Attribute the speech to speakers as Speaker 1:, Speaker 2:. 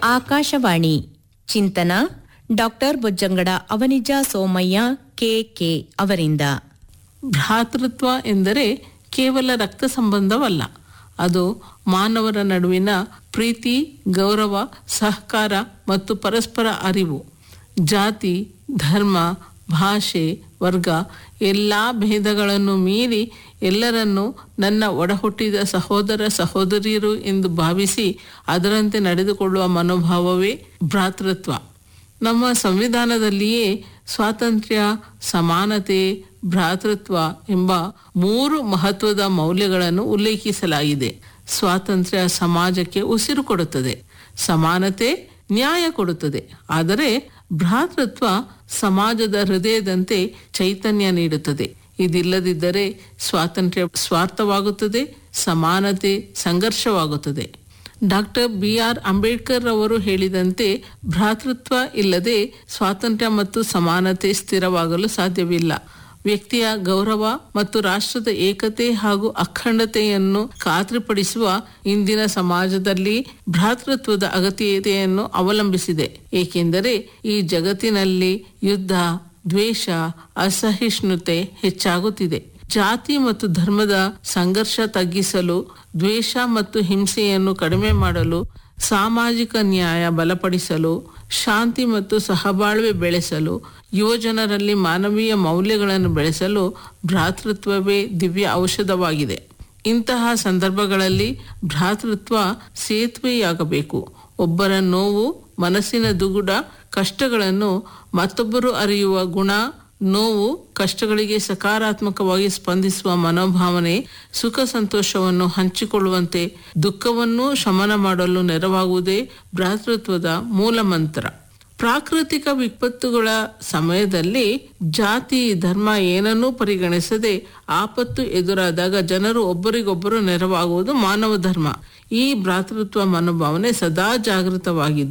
Speaker 1: ಆಕಾಶವಾಣಿ ಚಿಂತನ doctor Bojjangada Avanija Somaiah K K ಅವರಿಂದ
Speaker 2: ಭ್ರಾತೃತ್ವ ಎಂದರೆ ಕೇವಲ ರಕ್ತ ಸಂಬಂಧವಲ್ಲ ಅದು ಮಾನವರ ನಡುವಿನ ಪ್ರೀತಿ ಗೌರವ ಸಹಕಾರ ಮತ್ತು ಪರಸ್ಪರ ಅರಿವು ಜಾತಿ ಧರ್ಮ ಭಾಷೆ ವರ್ಗ ಎಲ್ಲ ಭೇದಗಳನ್ನು ಮೀರಿ ಎಲ್ಲರನ್ನೂ ನನ್ನ ಒಡಹುಟ್ಟಿದ ಸಹೋದರ ಸಹೋದರಿಯರು ಎಂದು ಭಾವಿಸಿ ಅದರಂತೆ ನಡೆದುಕೊಳ್ಳುವ ಮನೋಭಾವವೇ ಭ್ರಾತೃತ್ವ ನಮ್ಮ ಸಂವಿಧಾನದಲ್ಲಿಯೇ ಸ್ವಾತಂತ್ರ್ಯ ಸಮಾನತೆ ಭ್ರಾತೃತ್ವ ಎಂಬ ಮೂರು ಮಹತ್ವದ ಮೌಲ್ಯಗಳನ್ನು ಉಲ್ಲೇಖಿಸಲಾಗಿದೆ ಸ್ವಾತಂತ್ರ್ಯ ಸಮಾಜಕ್ಕೆ ಉಸಿರು ಕೊಡುತ್ತದೆ ಸಮಾನತೆ ನ್ಯಾಯ ಕೊಡುತ್ತದೆ ಆದರೆ ಭ್ರಾತೃತ್ವ ಸಮಾಜದ ಹೃದಯದಂತೆ ಚೈತನ್ಯ ನೀಡುತ್ತದೆ ಇದಿಲ್ಲದಿದ್ದರೆ ಸ್ವಾತಂತ್ರ್ಯ ಸ್ವಾರ್ಥವಾಗುತ್ತದೆ ಸಮಾನತೆ ಸಂಘರ್ಷವಾಗುತ್ತದೆ ಡಾಕ್ಟರ್ ಬಿ ಆರ್ ಅಂಬೇಡ್ಕರ್ ಅವರು ಹೇಳಿದಂತೆ ಭ್ರಾತೃತ್ವ ಇಲ್ಲದೆ ಸ್ವಾತಂತ್ರ್ಯ ಮತ್ತು ಸಮಾನತೆ ಸ್ಥಿರವಾಗಲು ಸಾಧ್ಯವಿಲ್ಲ ವ್ಯಕ್ತಿಯ ಗೌರವ ಮತ್ತು ರಾಷ್ಟ್ರದ ಏಕತೆ ಹಾಗೂ ಅಖಂಡತೆಯನ್ನು ಖಾತ್ರಿಪಡಿಸುವ ಇಂದಿನ ಸಮಾಜದಲ್ಲಿ ಭ್ರಾತೃತ್ವದ ಅಗತ್ಯತೆಯನ್ನು ಅವಲಂಬಿಸಿದೆ ಏಕೆಂದರೆ ಈ ಜಗತ್ತಿನಲ್ಲಿ ಯುದ್ಧ ದ್ವೇಷ ಅಸಹಿಷ್ಣುತೆ ಹೆಚ್ಚಾಗುತ್ತಿದೆ ಜಾತಿ ಮತ್ತು ಧರ್ಮದ ಸಂಘರ್ಷ ತಗ್ಗಿಸಲು ದ್ವೇಷ ಮತ್ತು ಹಿಂಸೆಯನ್ನು ಕಡಿಮೆ ಮಾಡಲು ಸಾಮಾಜಿಕ ನ್ಯಾಯ ಬಲಪಡಿಸಲು ಶಾಂತಿ ಮತ್ತು ಸಹಬಾಳ್ವೆ ಬೆಳೆಸಲು ಯುವಜನರಲ್ಲಿ ಮಾನವೀಯ ಮೌಲ್ಯಗಳನ್ನು ಬೆಳೆಸಲು ಭ್ರಾತೃತ್ವವೇ ದಿವ್ಯ ಔಷಧವಾಗಿದೆ ಇಂತಹ ಸಂದರ್ಭಗಳಲ್ಲಿ ಭ್ರಾತೃತ್ವ ಸೇತುವೆಯಾಗಬೇಕು ಒಬ್ಬರ ನೋವು ಮನಸ್ಸಿನ ದುಗುಡ ಕಷ್ಟಗಳನ್ನು ಮತ್ತೊಬ್ಬರು ಅರಿಯುವ ಗುಣ ನೋವು ಕಷ್ಟಗಳಿಗೆ ಸಕಾರಾತ್ಮಕವಾಗಿ ಸ್ಪಂದಿಸುವ ಮನೋಭಾವನೆ ಸುಖ ಸಂತೋಷವನ್ನು ಹಂಚಿಕೊಳ್ಳುವಂತೆ ದುಃಖವನ್ನೂ ಶಮನ ಮಾಡಲು ನೆರವಾಗುವುದೇ ಭ್ರಾತೃತ್ವದ ಮೂಲ ಮಂತ್ರ ಪ್ರಾಕೃತಿಕ ವಿಪತ್ತುಗಳ ಸಮಯದಲ್ಲಿ ಜಾತಿ ಧರ್ಮ ಏನನ್ನೂ ಪರಿಗಣಿಸದೆ ಆಪತ್ತು ಎದುರಾದಾಗ ಜನರು ಒಬ್ಬರಿಗೊಬ್ಬರು ನೆರವಾಗುವುದು ಮಾನವ ಧರ್ಮ ಈ ಭ್ರಾತೃತ್ವ ಮನೋಭಾವನೆ ಸದಾ ಜಾಗೃತವಾಗಿದ್ದು